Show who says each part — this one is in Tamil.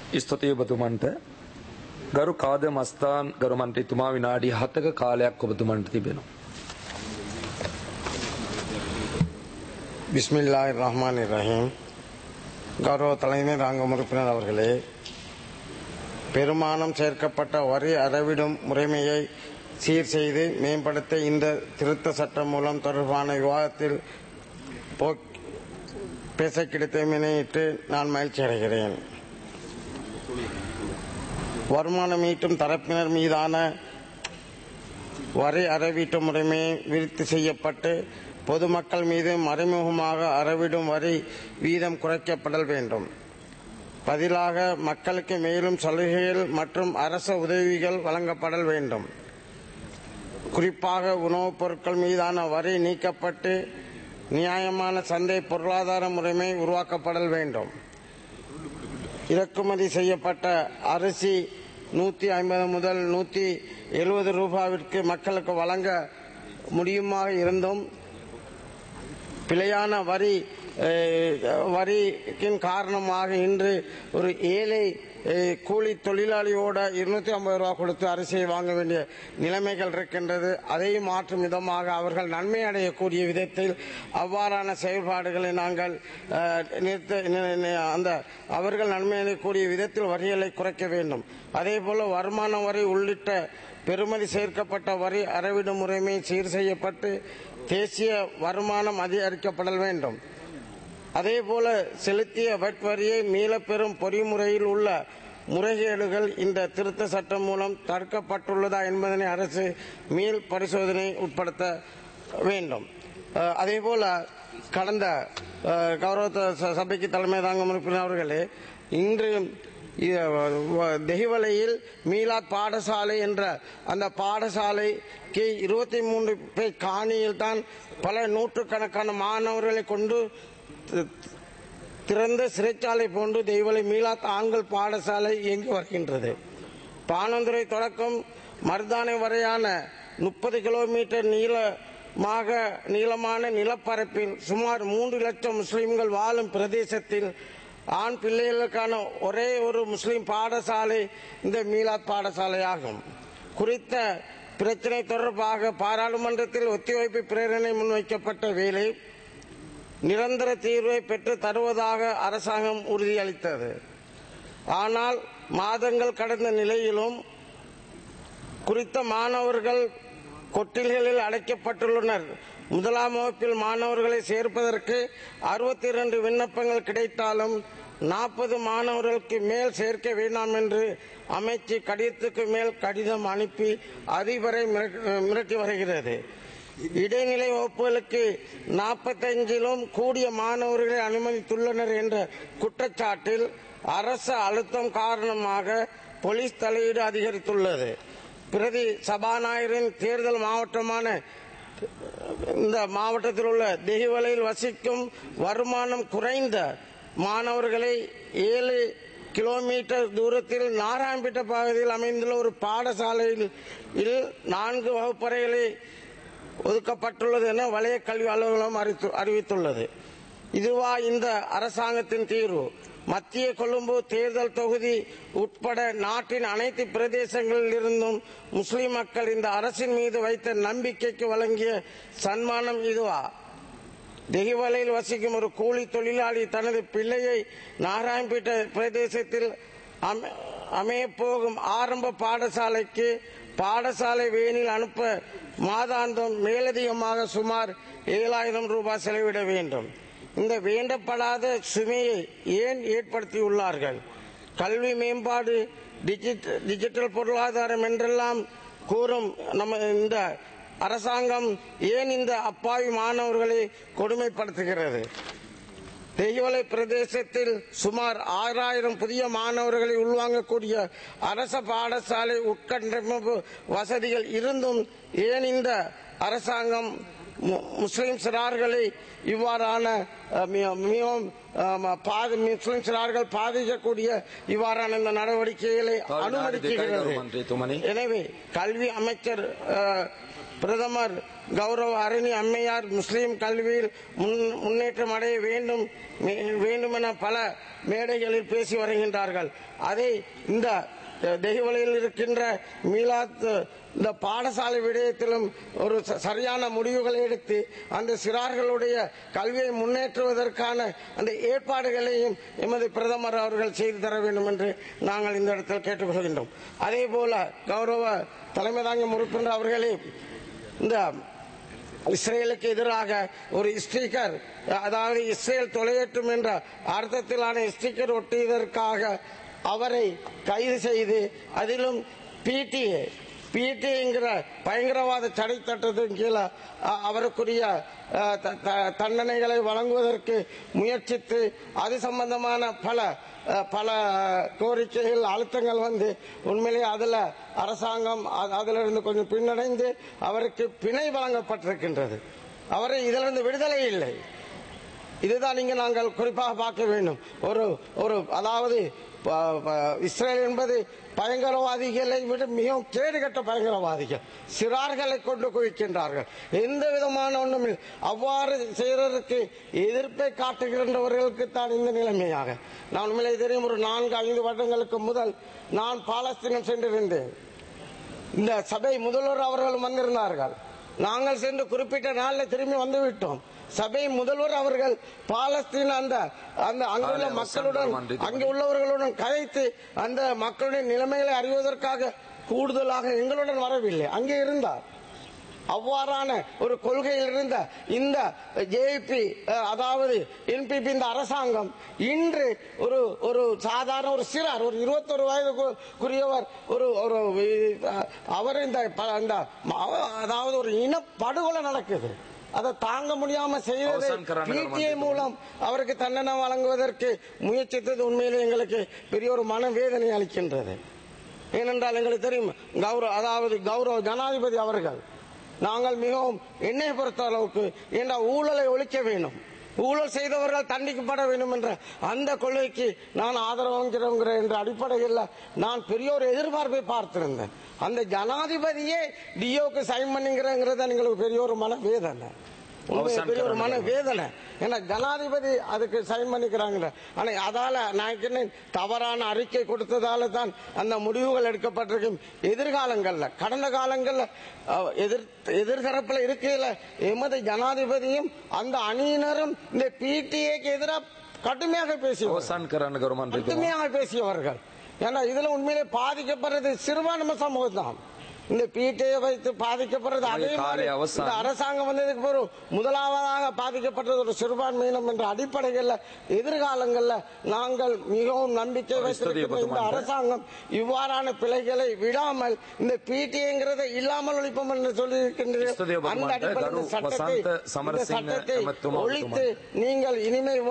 Speaker 1: ස්තුතියි ඔබතුමන්ට ගරු කාද මස්ථාන් ගරු මන්ත්‍රීතුමා විනාඩි 7ක කාලයක් ඔබතුමන්ට තිබෙනවා.
Speaker 2: பிஸ்மில்லாஹ் ரஹ்மான் ரஹீம் கௌரவ தலைமை ராங்கம் உறுப்பினர் அவர்களே பெருமானம் சேர்க்கப்பட்ட வரி அறவிடும் முறைமையை சீர் செய்து மேம்படுத்த இந்த திருத்த சட்டம் மூலம் தொடர்பான விவாதத்தில் போக்- பேச கிடைத்தமையிட்டு நான் மகிழ்ச்சி அடைகிறேன் வருமானம் ஈட்டும் தரப்பினர் மீதான வரி அறவீட்டு முறைமை விருத்தி செய்யப்பட்டு பொதுமக்கள் மீது மறைமுகமாக அறவிடும் வரி வீதம் குறைக்கப்படல் வேண்டும் பதிலாக மக்களுக்கு மேலும் சலுகைகள் மற்றும் அரச உதவிகள் வழங்கப்படல் வேண்டும் குறிப்பாக உணவுப் பொருட்கள் மீதான வரி நீக்கப்பட்டு நியாயமான சந்தை பொருளாதார முறைமை உருவாக்கப்படல் வேண்டும் இறக்குமதி செய்யப்பட்ட அரிசி நூற்றி ஐம்பது முதல் நூற்றி எழுபது ரூபாவிற்கு மக்களுக்கு வழங்க முடியுமாக இருந்தும் பிழையான வரி அஹ், வரிக்கின் காரணமாக இன்று ஒரு ஏழை அஹ், கூலி தொழிலாளியோட இருநூத்தி ஐம்பது ரூபா கொடுத்து அரிசியை வாங்க வேண்டிய நிலைமைகள் இருக்கின்றது அதையும் மாற்றும் விதமாக அவர்கள் நன்மை அடையக்கூடிய விதத்தில் அவ்வாறான செயல்பாடுகளை நாங்கள் அஹ், நிறுத்த நி- நி- அந்த அவர்கள் நன்மை அடையக்கூடிய விதத்தில் வரிகளை குறைக்க வேண்டும் அதே போல வருமான வரி உள்ளிட்ட பெறுமதி சேர்க்கப்பட்ட வரி அறவிடும் முறைமை சீர் செய்யப்பட்டு தேசிய வருமானம் அதிகரிக்கப்படல் வேண்டும் அதேபோல செலுத்திய வட் வரியை மீளப்பெறும் பொறிமுறையில் உள்ள முறைகேடுகள் இந்த திருத்த சட்டம் மூலம் தடுக்கப்பட்டுள்ளதா என்பதனை அரசு மீள் பரிசோதனை உட்படுத்த வேண்டும் அஹ், அதேபோல கடந்த அஹ், கௌரவ த- ச- சபைக்கு தலைமை தாங்கும் உறுப்பினர் அவர்களே இன்று இ- வ- தெஹிவலையில் மீலாத் பாடசாலை என்ற அந்த பாடசாலைக்கு இருபத்தி மூன்று பேர் காணியில் தான் பல நூற்றுக்கணக்கான மாணவர்களை கொண்டு தி- திறந்த சிறைச்சாலை போன்று தெய்வலை மீலாத் ஆண்கள் பாடசாலை இயங்கி வருகின்றது பானந்துறை தொடக்கம் மருதானை வரையான முப்பது கிலோமீட்டர் நீளமாக நீளமான நிலப்பரப்பில் சுமார் மூன்று லட்சம் முஸ்லிம்கள் வாழும் பிரதேசத்தில் ஆண் பிள்ளைகளுக்கான ஒரே ஒரு முஸ்லிம் பாடசாலை இந்த மீலாத் பாடசாலையாகும் குறித்த பிரச்சினை தொடர்பாக பாராளுமன்றத்தில் ஒத்திவைப்பு பிரேரணை முன்வைக்கப்பட்ட வேளை நிரந்தர தீர்வை பெற்று தருவதாக அரசாங்கம் உறுதியளித்தது ஆனால் மாதங்கள் கடந்த நிலையிலும் குறித்த மாணவர்கள் கொட்டில்களில் அடைக்கப்பட்டுள்ளனர் முதலாம் வகுப்பில் மாணவர்களை சேர்ப்பதற்கு அறுபத்தி இரண்டு விண்ணப்பங்கள் கிடைத்தாலும் நாற்பது மாணவர்களுக்கு மேல் சேர்க்க வேண்டாம் என்று அமைச்சு கடிதத்துக்கு மேல் கடிதம் அனுப்பி அதிபரை மிரட்டி- மிரட்டி வருகிறது இடைநிலை வகுப்புகளுக்கு நாற்பத்தஞ்சிலும் கூடிய மாணவர்களை அனுமதித்துள்ளனர் என்ற குற்றச்சாட்டில் அரசு அழுத்தம் காரணமாக போலீஸ் தலையீடு அதிகரித்துள்ளது பிரதி சபாநாயகரின் தேர்தல் மாவட்டமான இந்த மாவட்டத்தில் உள்ள தெஹிவலையில் வசிக்கும் வருமானம் குறைந்த மாணவர்களை ஏழு கிலோமீட்டர் தூரத்தில் நாராயணபேட்டை பகுதியில் அமைந்துள்ள ஒரு பாடசாலையில் இல் நான்கு வகுப்பறைகளை ஒதுக்கப்பட்டுள்ளது என வலய கல்வி அலுவலகம் அறித்து- அறிவித்துள்ளது இதுவா இந்த அரசாங்கத்தின் தீர்வு மத்திய கொழும்பு தேர்தல் தொகுதி உட்பட நாட்டின் அனைத்து பிரதேசங்களில் இருந்தும் முஸ்லிம் மக்கள் இந்த அரசின் மீது வைத்த நம்பிக்கைக்கு வழங்கிய சன்மானம் இதுவா தெஹிவலையில் வசிக்கும் ஒரு கூலி தொழிலாளி தனது பிள்ளையை நாராயணபேட்டை பிரதேசத்தில் அம- அமையப் போகும் ஆரம்ப பாடசாலைக்கு பாடசாலை வேனில் அனுப்ப மாதாந்தம் மேலதிகமாக சுமார் ஏழாயிரம் ரூபாய் செலவிட வேண்டும் இந்த வேண்டப்படாத சுமையை ஏன் ஏற்படுத்தியுள்ளார்கள் கல்வி மேம்பாடு டிஜிட்- டிஜிட்டல் பொருளாதாரம் என்றெல்லாம் கூறும் நம்ம இந்த அரசாங்கம் ஏன் இந்த அப்பாவி மாணவர்களை கொடுமைப்படுத்துகிறது தெய்வலை பிரதேசத்தில் சுமார் ஆறாயிரம் புதிய மாணவர்களை உள்வாங்கக்கூடிய அரச பாடசாலை உட்கட்டமைப்பு வசதிகள் இருந்தும் ஏன் இந்த அரசாங்கம் மு- முஸ்லிம் சிறார்களை இவ்வாறான அஹ், மி- மிகவும் அஹ், பாதி- முஸ்லிம் சிறார்கள் பாதிக்கக்கூடிய இவ்வாறான இந்த நடவடிக்கைகளை
Speaker 1: கௌரவ
Speaker 2: அனுமதிக்கிறது
Speaker 1: நாடு மந்திரி துமணி.
Speaker 2: எனவே கல்வி அமைச்சர் அஹ், பிரதமர் கௌரவ அரணி அம்மையார் முஸ்லீம் கல்வியில் முன்- முன்னேற்றம் அடைய வேண்டும் மே- வேண்டும் என பல மேடைகளில் பேசி வருகின்றார்கள் அதை இந்த தெய்வலையில் இருக்கின்ற மீலாத் இந்த பாடசாலை விடயத்திலும் ஒரு ச- சரியான முடிவுகளை எடுத்து அந்த சிறார்களுடைய கல்வியை முன்னேற்றுவதற்கான அந்த ஏற்பாடுகளையும் எமது பிரதமர் அவர்கள் செய்து தர வேண்டும் என்று நாங்கள் இந்த இடத்தில் கேட்டுக்கொள்கின்றோம் அதே போல கௌரவ தலைமை தாங்கும் உறுப்பினர் அவர்களே இந்த இஸ்ரேலுக்கு எதிராக ஒரு ஸ்டிக்கர் அதாவது இஸ்ரேல் தொலையட்டும் என்ற அர்த்தத்திலான ஸ்டிக்கர் ஒட்டியதற்காக அவரை கைது செய்து அதிலும் பிடிஏ பிடிங்கிற பயங்கரவாத தடை சட்டத்தின் கீழே அ- அவருக்குரிய அ, த- த- தண்டனைகளை வழங்குவதற்கு முயற்சித்து அது சம்பந்தமான பல அ, பல கோரிக்கைகள் அழுத்தங்கள் வந்து உண்மையிலே அதுல அரசாங்கம் அ- அதிலிருந்து கொஞ்சம் பின்னடைந்து அவருக்கு பிணை வழங்கப்பட்டிருக்கின்றது அவரை இதிலிருந்து விடுதலை இல்லை இதுதான் இங்க நாங்கள் குறிப்பாக பார்க்க வேண்டும் ஒரு ஒரு அதாவது ப- ப- இஸ்ரேல் என்பது பயங்கரவாதிகளை விட மிகவும் கேடுகட்ட பயங்கரவாதிகள் சிறார்களை கொண்டு குவிக்கின்றார்கள் எந்த விதமான ஒன்றும் இல்லை. அவ்வாறு செய்வதற்கு எதிர்ப்பை காட்டுகின்றவர்களுக்கு தான் இந்த நிலைமையாக நான் உண்மையிலே தெரியும் ஒரு நான்கு ஐந்து வருடங்களுக்கு முதல் நான் பாலஸ்தீனம் சென்றிருந்தேன் இந்த சபை முதல்வர் அவர்கள் வந்திருந்தார்கள் நாங்கள் சென்று குறிப்பிட்ட நாளில் திரும்பி வந்து விட்டோம் சபை முதல்வர் அவர்கள் பாலஸ்தீன் அந்த அந்த அங்குள்ள
Speaker 1: காலை
Speaker 2: மக்களுடன்
Speaker 1: அவசானம் மன்றித்து
Speaker 2: அங்கு உள்ளவர்களுடன் கதைத்து அந்த மக்களுடைய நிலைமைகளை அறிவதற்காக கூடுதலாக எங்களுடன் வரவில்லை அங்கே இருந்தார் அவ்வாறான ஒரு கொள்கையில் இருந்த இந்த ஜேபி அதாவது என்பிபி இந்த அரசாங்கம் இன்று ஒரு ஒரு சாதாரண ஒரு சிறார் ஒரு இருபத்தொரு வயதுக்குரியவர் ஒரு ஒரு அஹ், அவர் இந்த ப- இந்த ம- அதாவது ஒரு இனப்படுகொலை நடக்குது அதை தாங்க முடியாம செய்ததை
Speaker 1: அவசான் கரான
Speaker 2: பிடிஐ மூலம் அவருக்கு தண்டனை வழங்குவதற்கு முயற்சித்தது உண்மையிலே எங்களுக்கு பெரிய ஒரு மனவேதனை அளிக்கின்றது ஏனென்றால் எங்களுக்கு தெரியும் கௌரவ அதாவது கௌரவ ஜனாதிபதி அவர்கள் நாங்கள் மிகவும் என்னை பொறுத்த அளவுக்கு என்ற ஊழலை ஒழிக்க வேண்டும் ஊழல் செய்தவர்கள் தண்டிக்கப்பட வேண்டும் என்ற அந்த கொள்கைக்கு நான் ஆதரவுங்கிறோங்கிற என்ற அடிப்படையில் நான் பெரிய ஒரு எதிர்பார்ப்பை பார்த்திருந்தேன் அந்த ஜனாதிபதியே டிஓக்கு சைன் பண்ணிங்கிறங்கிறது எங்களுக்கு பெரிய ஒரு மன வேதனை உண்மையிலே பெரிய ஒரு மன வேதனை ஏன்னா ஜனாதிபதி அதுக்கு சைன் பண்ணிக்கிறாங்க ஆனா அதால நான் என்ன தவறான அறிக்கை கொடுத்ததால தான் அந்த முடிவுகள் எடுக்கப்பட்டிருக்கும் எதிர்காலங்கள்ல கடந்த காலங்கள்ல அஹ், எதிர் எதிர்தரப்புல இருக்கையில எமது ஜனாதிபதியும் அந்த அணியினரும் இந்த பிடிஏக்கு எதிராக கடுமையாக பேசியவர்
Speaker 1: අවසන් කරන්න ගරු මන්ත්‍රීතුමා.
Speaker 2: கடுமையாக பேசியவர்கள் ஏன்னா இதுல உண்மையிலே பாதிக்கப்படுறது சிறுபான்மை சமூகம் தான் இந்த பீட்டையை வைத்து பாதிக்கப்படுறது அதே
Speaker 1: காலை
Speaker 2: மாதிரி
Speaker 1: அவசானம்.
Speaker 2: இந்த அரசாங்கம் வந்ததுக்கு பிறகு முதலாவதாக பாதிக்கப்பட்டது ஒரு சிறுபான்மையினம் என்ற அடிப்படையில் எதிர்காலங்கள்ல நாங்கள் மிகவும் நம்பிக்கை வைத்திருக்கிற இந்த
Speaker 1: பொதுமன்ற.
Speaker 2: அரசாங்கம் இவ்வாறான பிழைகளை விடாமல் இந்த பிடிஐங்கிறதை இல்லாமல் ஒழிப்போம் என்று சொல்லி
Speaker 1: ஸ்துதிய
Speaker 2: அந்த
Speaker 1: பொதுமன்ற.
Speaker 2: அடிப்படையில் இந்த
Speaker 1: கரு
Speaker 2: சட்டத்தை
Speaker 1: வசந்த
Speaker 2: இந்த
Speaker 1: சமரசிங்க
Speaker 2: சட்டத்தை
Speaker 1: எமத்துமா
Speaker 2: ஒழித்து நீங்கள் இனிமேல்